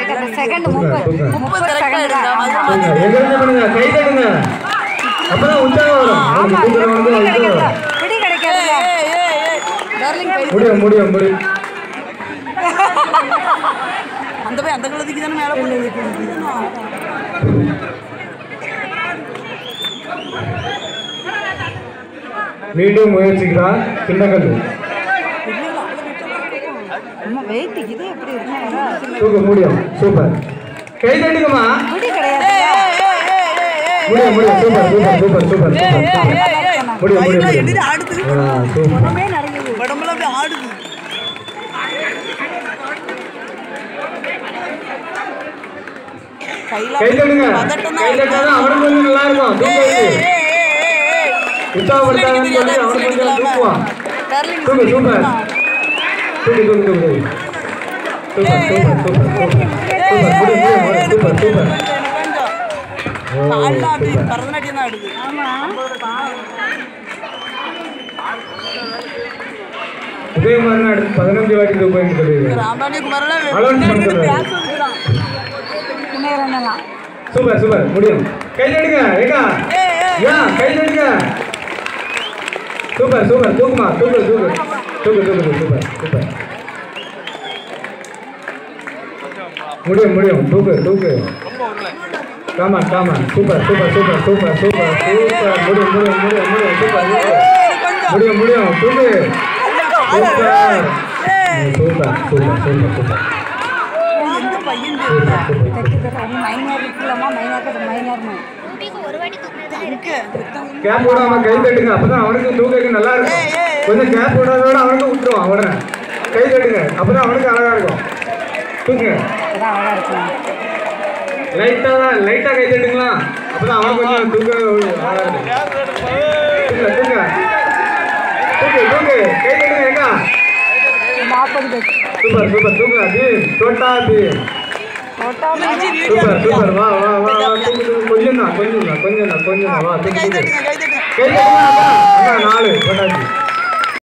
Second second முப்பது முப்பது second சொல்லுங்க. எங்கிருந்து பண்ணுங்க கை தட்டுங்க அப்பதான் உற்சாகம் வரும் ஆமா உங்களுக்கு தூக்குற வந்து பிடி இது கிடைக்காது வரும். பிடி கிடைக்காதுல்ல டார்லிங் கை முடியும் முடியும் முடியும் அந்த போய் அந்த குளத்துக்கு தானே மேலே போய் மீண்டும் முயற்சிக்கிறார் சின்னக்கல்லு அம்மா வெயிட் இது எப்படி இருந்தா தூக்க முடியும் சூப்பர் கை தட்டுங்கம்மா பிடி கிடையாது முடியும் முடியும் super super super super super முடியும் முடியும் கையெல்லாம் முடியும் எடிட்டு ஆடுது ஆ, சூப்பர் உடம்பே நிறைய உடம்புல அப்படியே ஆடுது கையில கை தட்டுங்க பதட்டம் கை தட்டாதான் அவனுக்கு கொஞ்சம் நல்லா இருக்கும் தூக்குறது உற்சாகப்படுத்தாங்கன்னு சொல்லி அவனுக்கு கொஞ்சம் தூக்குவான் டார்லிங் தூக்கு சூப்பர் தூக்கு தூக்கு தூக்கு super super super super super முடியும் முடியும் முடியும் சூப்பர் சூப்பர் ஓ கால்லாம் அப்படி சூப்பர் பரதநாட்டியம் தான் ஆடுது உதயகுமாரன் அடுத்து பதினஞ்சு வாட்டி தூக்குன்னு சொல்லியிருக்காரு ராம்பாணி குமாரெல்லாம் Allowance பண்ணுறது. பேச வந்துக்கிறான் முன்னேறலாம் சூப்பர் சூப்பர் முடியும் கை தட்டுங்க ஏக்கா ஏன் கை தட்டுங்க சூப்பர் சூப்பர் தூக்குமா தூக்கு தூக்கு தூக்கு தூக்கு சூப்பர் சூப்பர் முடியும் முடியும் தூக்கு தூக்கு காமா காமா super super super super super super முடியும் முடியும் முடியும் முடியும் சூப்பர் சூப்பர் முடியும் முடியும் தூக்கு super super super super super எந்த பையன் சூப்பர் சூப்பர் தைக்கு தர மைனர் இருக்குல்லம்மா மைனர் கிட்ட மைனர்மா இருக்கு கேப் விடாம கை தட்டுங்க அப்பதான் அவனுக்கு தூக்க நல்லா இருக்கும் கொஞ்சம் கேப் விடாதோட அவனுக்கு விட்டுருவான் அவனை கை தட்டுங்க அப்பதான் அவனுக்கு அழகா இருக்கும் தூக்குங்க அதான் அழகா இருக்கும் லைட்டா தான் லைட்டா கை தட்டுங்களா அப்பதான் அவன் கொஞ்சம் தூக்க அழகா இருக்கும் தூக்குங்க தூக்குங்க தூக்கு தூக்கு கை தட்டுங்க எங்க மாப்பது சூப்பர் சூப்பர் தூக்குங்க பீம் டோட்டா பீம் சூப்பர் சூப்பர் வா வா வா வா தூக்கு தூக்கு கொஞ்சம் தான் கொஞ்சம் தான் கொஞ்சம் தான் கொஞ்சம் தான் வா தூக்கு கை தூக்கு தட்டுங்க கை தட்டுங்க கை தட்டுங்க அக்கா அக்கா நாலு போட்டாச்சு